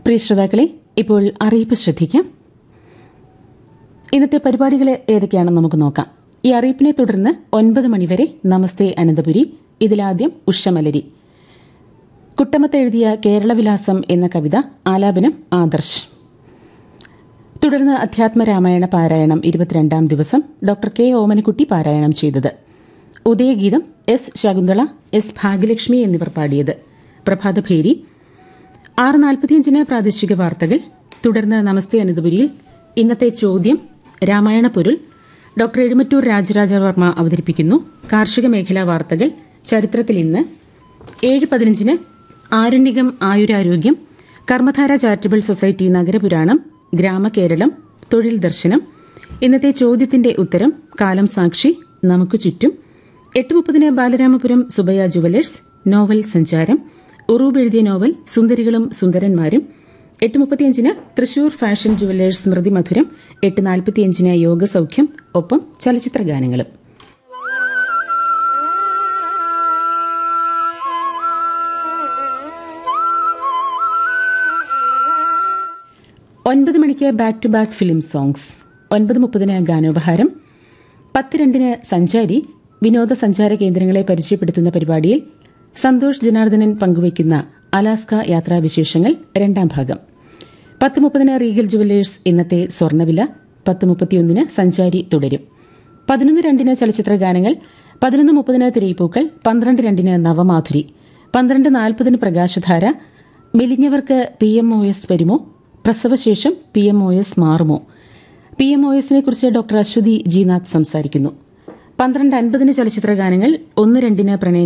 പ്രിയ ശ്രോതാക്കളെ ഇപ്പോൾ അറിയിപ്പ് ശ്രദ്ധിക്കാം ഇന്നത്തെ പരിപാടികൾ ഏതൊക്കെയാണെന്ന് നമുക്ക് നോക്കാം ഈ അറിയിപ്പിനെ തുടർന്ന് ഒൻപത് മണിവരെ നമസ്തേ അനന്തപുരി ഇതിലാദ്യം ഉഷമലരി കുട്ടമത്ത് എഴുതിയ കേരളവിലാസം എന്ന കവിത ആലാപനം ആദർശ് തുടർന്ന് അധ്യാത്മരാമായണ പാരായണം ഇരുപത്തിരണ്ടാം ദിവസം ഡോക്ടർ കെ ഓമനക്കുട്ടി പാരായണം ചെയ്തത് ഉദയഗീതം എസ് ശകുന്തള എസ് ഭാഗ്യലക്ഷ്മി എന്നിവർ പാടിയത് പ്രഭാതഭേരി ആറ് നാൽപ്പത്തിയഞ്ചിന് പ്രാദേശിക വാർത്തകൾ തുടർന്ന് നമസ്തേ അനന്തപുരിയിൽ ഇന്നത്തെ ചോദ്യം രാമായണ പൊരുൾ ഡോക്ടർ എഴുമറ്റൂർ രാജരാജവർമ്മ അവതരിപ്പിക്കുന്നു കാർഷിക മേഖലാ വാർത്തകൾ ചരിത്രത്തിൽ ഇന്ന് ഏഴ് പതിനഞ്ചിന് ആരണ്യകം ആയുരാരോഗ്യം കർമ്മധാര ചാരിറ്റബിൾ സൊസൈറ്റി നഗരപുരാണം ഗ്രാമകേരളം തൊഴിൽ ദർശനം ഇന്നത്തെ ചോദ്യത്തിന്റെ ഉത്തരം കാലം സാക്ഷി നമുക്ക് ചുറ്റും എട്ട് മുപ്പതിന് ബാലരാമപുരം സുബയ ജുവലേഴ്സ് നോവൽ സഞ്ചാരം ഉറൂബ് എഴുതിയ നോവൽ സുന്ദരികളും സുന്ദരന്മാരും എട്ട് മുപ്പത്തിയഞ്ചിന് തൃശൂർ ഫാഷൻ ജുവലേഴ്സ് സ്മൃതി മധുരം എട്ട് നാൽപ്പത്തിയഞ്ചിന് യോഗസൗഖ്യം ഒപ്പം ചലച്ചിത്ര ഗാനങ്ങളും ഒൻപത് മണിക്ക് back to back film songs ഒൻപത് മുപ്പതിന് ഗാനോപഹാരം പത്ത് രണ്ടിന് സഞ്ചാരി വിനോദസഞ്ചാര കേന്ദ്രങ്ങളെ പരിചയപ്പെടുത്തുന്ന പരിപാടിയിൽ സന്തോഷ് ജനാർദ്ദനൻ പങ്കുവയ്ക്കുന്ന അലാസ്ക യാത്രാവിശേഷങ്ങൾ രണ്ടാം ഭാഗം പത്ത് മുപ്പതിന് റീഗൽ ജുവല്ലേഴ്സ് ഇന്നത്തെ സ്വർണ്ണവില പത്ത് മുപ്പത്തിയൊന്നിന് സഞ്ചാരി തുടരും പതിനൊന്ന് രണ്ടിന് ചലച്ചിത്ര ഗാനങ്ങൾ പതിനൊന്ന് മുപ്പതിന് തിരയിപ്പൂക്കൾ പന്ത്രണ്ട് രണ്ടിന് നവമാധുരി പന്ത്രണ്ട് നാൽപ്പതിന് പ്രകാശധാര മെലിഞ്ഞവർക്ക് പി എം ഒ എസ് വരുമോ പ്രസവശേഷം പി എം ഒ എസ് മാറുമോ പി എം ഒ എസിനെ കുറിച്ച് ഡോക്ടർ അശ്വതി ജിനാഥ് സംസാരിക്കുന്നു പന്ത്രണ്ട് അൻപതിന് ചലച്ചിത്ര ഗാനങ്ങൾ ഒന്ന് രണ്ടിന് പ്രണയ